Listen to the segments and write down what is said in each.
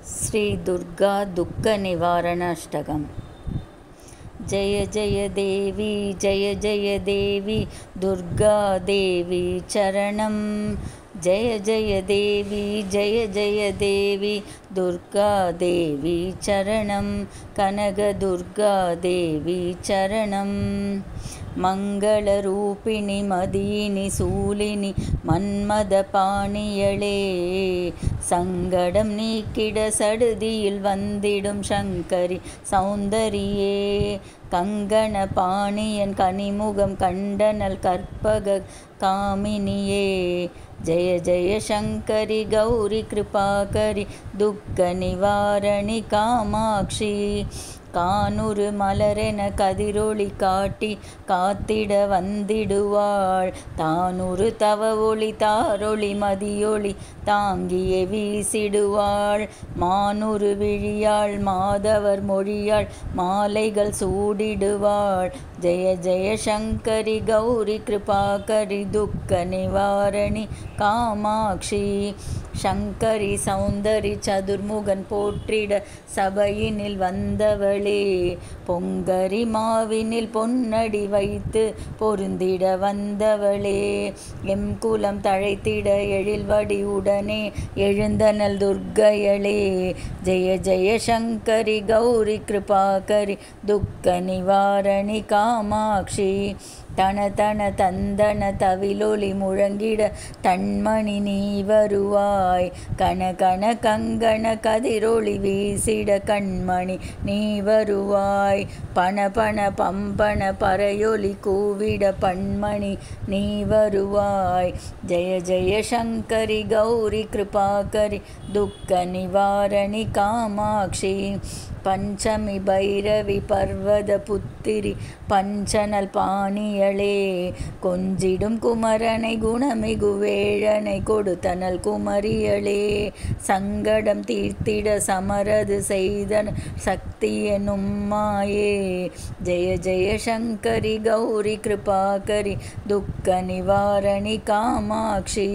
श्रीदुर्गा दुःखनिवारणाष्टकम् जय जय देवी जय जय देवी दुर्गा देवी चरणं जय जय देवी जय जय देवी दुर्गा देवी चरणं कनकदुर्गा देवी चरणं மங்களரூபிணி மதியினி சூலினி மன்மதபாணியளே சங்கடம் நீக்கிட சடுதியில் வந்திடும் சங்கரி சௌந்தரியே கங்கண பாணியன் கனிமுகம் கண்டனல் கற்பக காமினியே ஜெய ஜெய சங்கரி கௌரி கிருபாகரி துக்க நிவாரணி காமாட்சி கானுரு மலரென கதிரொளி காட்டி காத்திட வந்திடுவாள் தானுரு தவ ஒளி தாரொளி மதியொளி தாங்கிய வீசிடுவாள் மானுரு விழியாள் மாதவர் மொழியாள் மாலைகள் சூடிடுவாள் ஜெய ஜெய சங்கரி கௌரி கிருபாகரி துக்க நிவாரணி காமாட்சி சங்கரி சௌந்தரி சதுர்முகன் போற்றிட சபையினில் வந்தவளே பொங்கரி மாவினில் பொன்னடி வைத்து பொருந்திட வந்தவளே எம் குலம் தழைத்திட எழில்வடி உடனே எழுந்தனல் துர்க்கையளே ஜெய ஜெய சங்கரி கௌரி கிருபாகரி துக்க நிவாரணி காமாட்சி தன தன தந்தன தவிலொளி முழங்கிட தன்மணி நீ வருவாய் கண கண கங்கண கதிரொளி வீசிட கண்மணி நீ வருவாய் பண பண பம்பன பறையொலி கூவிட பண்மணி நீ வருவாய் ஜெய ஜெய சங்கரி கௌரி கிருபாகரி துக்க நிவாரணி காமாட்சி பஞ்சமி பைரவி பர்வத புத்திரி பஞ்சனல் பாணியளே கொஞ்சிடும் குமரனை குணமிகு வேழனை கொடுத்தனல் குமரியளே சங்கடம் தீர்த்திட சமரது செய்தன சக்தியனும் மாயே ஜெய ஜெய சங்கரி கௌரி கிருபாகரி துக்க நிவாரணி காமாட்சி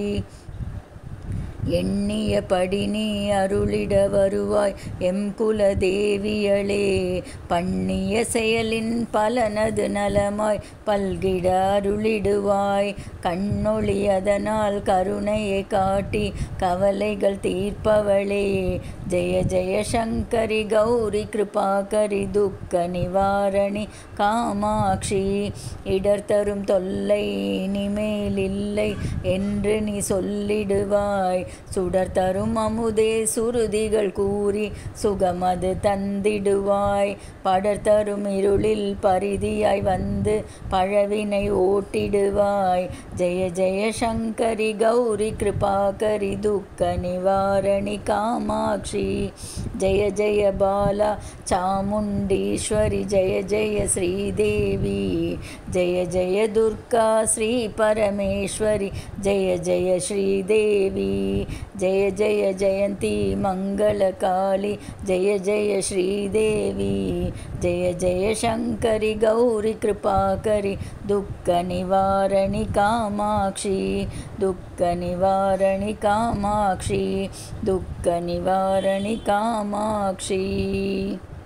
எண்ணியபடி நீ அருளிட வருவாய் எம் குல தேவியளே பண்ணிய செயலின் பலனது நலமாய் பல்கிட அருளிடுவாய் கண்ணொளி அதனால் கருணையை காட்டி கவலைகள் தீர்ப்பவளே ஜெய ஜெய சங்கரி கௌரி கிருபாகரி துக்க நிவாரணி காமாட்சி இடர் தரும் தொல்லை இனிமேலில்லை என்று நீ சொல்லிடுவாய் சுடர் தரும் அமுதே சுருதிகள் கூறி சுகமது தந்திடுவாய் படர் தரும் இருளில் பரிதியாய் வந்து பழவினை ஓட்டிடுவாய் ஜெய ஜெய சங்கரி கௌரி கிருபாகரி துக்க நிவாரணி காமாட்சி ஜெய ஜெய பாலா சாமுண்டீஸ்வரி ஜெய ஜெய ஸ்ரீதேவி ஜெய ஜெய துர்கா ஸ்ரீ பரமேஸ்வரி ஜெய ஜெய ஸ்ரீதேவி ஜெய ஜெய ஜெயந்தி மங்களகாளி ஜெய ஜெய ஸ்ரீதேவி ஜெய ஜெய சங்கரி கௌரி கிருபாகரி துக்க நிவாரணி காமாட்சி துக்க நிவாரணி காமாட்சி துக்க நிவாரணி காமாட்சி